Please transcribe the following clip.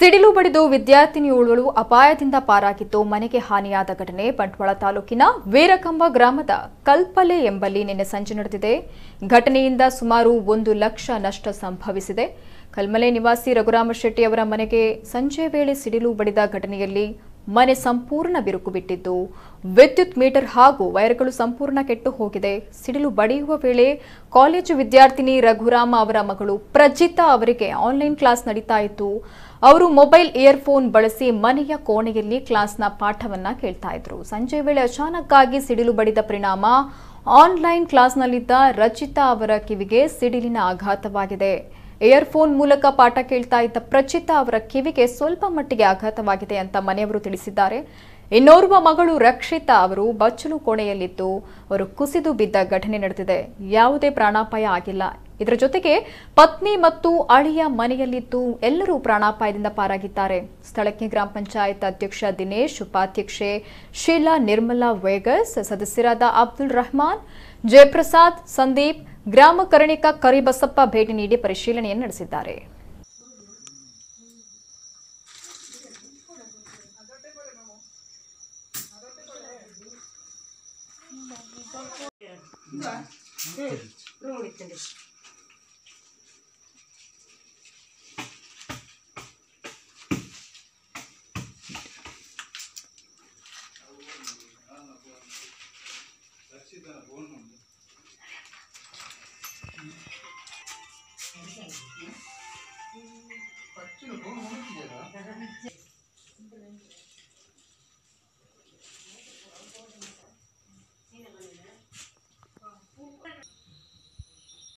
ಸಿಡಿಲು ಬಡಿದು ವಿದ್ಯಾರ್ಥಿನಿಯೋರ್ವಳು ಅಪಾಯದಿಂದ ಪಾರಾಗಿದ್ದು ಮನೆಗೆ ಹಾನಿಯಾದ ಘಟನೆ ಬಂಟ್ವಾಳ ತಾಲೂಕಿನ ವೀರಕಂಬ ಗ್ರಾಮದ ಕಲ್ಪಲೆ ಎಂಬಲ್ಲಿ ನಿನ್ನೆ ಸಂಜೆ ನಡೆದಿದೆ ಘಟನೆಯಿಂದ ಸುಮಾರು ಒಂದು ಲಕ್ಷ ನಷ್ಟ ಸಂಭವಿಸಿದೆ ಕಲ್ಮಲೆ ನಿವಾಸಿ ರಘುರಾಮ ಶೆಟ್ಟಿ ಅವರ ಮನೆಗೆ ಸಂಜೆ ವೇಳೆ ಸಿಡಿಲು ಬಡಿದ ಘಟನೆಯಲ್ಲಿ ಮನೆ ಸಂಪೂರ್ಣ ಬಿರುಕು ಬಿಟ್ಟಿದ್ದು ವಿದ್ಯುತ್ ಮೀಟರ್ ಹಾಗೂ ವೈರ್ಗಳು ಸಂಪೂರ್ಣ ಕೆಟ್ಟು ಹೋಗಿದೆ ಸಿಡಿಲು ಬಡಿಯುವ ವೇಳೆ ಕಾಲೇಜು ವಿದ್ಯಾರ್ಥಿನಿ ರಘುರಾಮ ಅವರ ಮಗಳು ಪ್ರಜಿತಾ ಅವರಿಗೆ ಆನ್ಲೈನ್ ಕ್ಲಾಸ್ ನಡೀತಾ ಇತ್ತು ಅವರು ಮೊಬೈಲ್ ಇಯರ್ಫೋನ್ ಬಳಸಿ ಮನೆಯ ಕೋಣೆಯಲ್ಲಿ ಕ್ಲಾಸ್ನ ಪಾಠವನ್ನ ಕೇಳ್ತಾ ಇದ್ರು ಸಂಜೆ ವೇಳೆ ಅಚಾನಕ್ ಆಗಿ ಸಿಡಿಲು ಬಡಿದ ಪರಿಣಾಮ ಆನ್ಲೈನ್ ಕ್ಲಾಸ್ನಲ್ಲಿದ್ದ ರಚಿತಾ ಅವರ ಕಿವಿಗೆ ಸಿಡಿಲಿನ ಆಘಾತವಾಗಿದೆ ಇಯರ್ಫೋನ್ ಮೂಲಕ ಪಾಠ ಕೇಳ್ತಾ ಇದ್ದ ಪ್ರಚಿತಾ ಅವರ ಕಿವಿಗೆ ಸ್ವಲ್ಪ ಮಟ್ಟಿಗೆ ಆಘಾತವಾಗಿದೆ ಅಂತ ಮನೆಯವರು ತಿಳಿಸಿದ್ದಾರೆ ಇನ್ನೋರ್ವ ಮಗಳು ರಕ್ಷಿತಾ ಅವರು ಬಚ್ಚಲು ಕೋಣೆಯಲ್ಲಿದ್ದು ಅವರು ಕುಸಿದು ಬಿದ್ದ ಘಟನೆ ನಡೆದಿದೆ ಯಾವುದೇ ಪ್ರಾಣಾಪಾಯ ಆಗಿಲ್ಲ ಇದರ ಜೊತೆಗೆ ಪತ್ನಿ ಮತ್ತು ಅಳಿಯ ಮನೆಯಲ್ಲಿದ್ದು ಎಲ್ಲರೂ ಪ್ರಾಣಾಪಾಯದಿಂದ ಪಾರಾಗಿದ್ದಾರೆ ಸ್ಥಳಕ್ಕೆ ಗ್ರಾಮ ಪಂಚಾಯತ್ ಅಧ್ಯಕ್ಷ ದಿನೇಶ್ ಉಪಾಧ್ಯಕ್ಷೆ ಶೀಲಾ ನಿರ್ಮಲಾ ವೇಗಸ್ ಸದಸ್ಯರಾದ ಅಬ್ದುಲ್ ರಹಮಾನ್ ಜಯಪ್ರಸಾದ್ ಸಂದೀಪ್ ಗ್ರಾಮ ಕರ್ಣಿಕ ಕರಿಬಸಪ್ಪ ಭೇಟಿ ನೀಡಿ ಪರಿಶೀಲನೆಯನ್ನು ನಡೆಸಿದ್ದಾರೆ